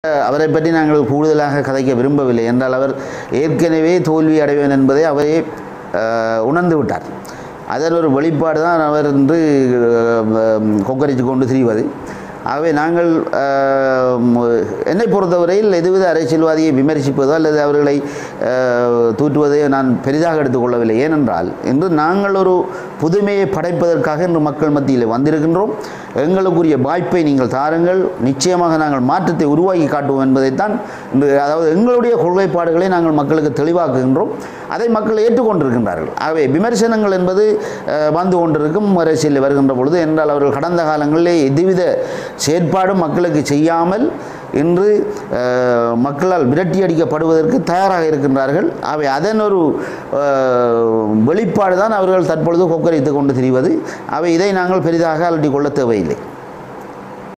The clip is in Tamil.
அவரை பற்றி நாங்கள் கூடுதலாக கதைக்க விரும்பவில்லை என்றால் அவர் ஏற்கனவே தோல்வி அடைவேன் என்பதை அவரே அஹ், உணர்ந்து விட்டார் அதன் ஒரு வெளிப்பாடு தான் அவர் என்று அஹ், கொக்கரித்து கொண்டு திரிவது ஆகவே நாங்கள் அஹ், ம- என்னை பொறுத்தவரையில் எதுவித அரசியல்வாதியை விமர்சிப்பதோ அல்லது அவர்களை அஹ், தூற்றுவதையோ நான் பெரிதாக எடுத்துக்கொள்ளவில்லை ஏனென்றால் இன்று நாங்கள் ஒரு புதுமையை படைப்பதற்காக இன்று மக்கள் மத்தியில் வந்திருக்கின்றோம் எங்களுக்குரிய வாய்ப்பை நீங்கள் தாருங்கள் நிச்சயமாக நாங்கள் மாற்றத்தை உருவாக்கி காட்டுவோம் என்பதைத்தான் இன்று அதாவது எங்களுடைய கொள்கைப்பாடுகளை நாங்கள் மக்களுக்கு தெளிவாக்குகின்றோம் அதை மக்கள் ஏற்றுக்கொண்டிருக்கின்றார்கள் ஆகவே விமர்சனங்கள் என்பது அஹ், வந்து கொண்டிருக்கும் அரசியலில் வருகின்ற பொழுது என்றால் அவர்கள் கடந்த காலங்களிலே எதுவித செயற்பாடும் மக்களுக்கு செய்யாமல் இன்று அஹ், மக்களால் விரட்டி அடிக்கப்படுவதற்கு தயாராக இருக்கின்றார்கள் அவை அதன் ஒரு அஹ், வெளிப்பாடு தான் அவர்கள் தற்பொழுது கொக்கரித்து கொண்டு திரிவது அவை இதை நாங்கள் பெரிதாக அலட்டிக் கொள்ள தேவையில்லை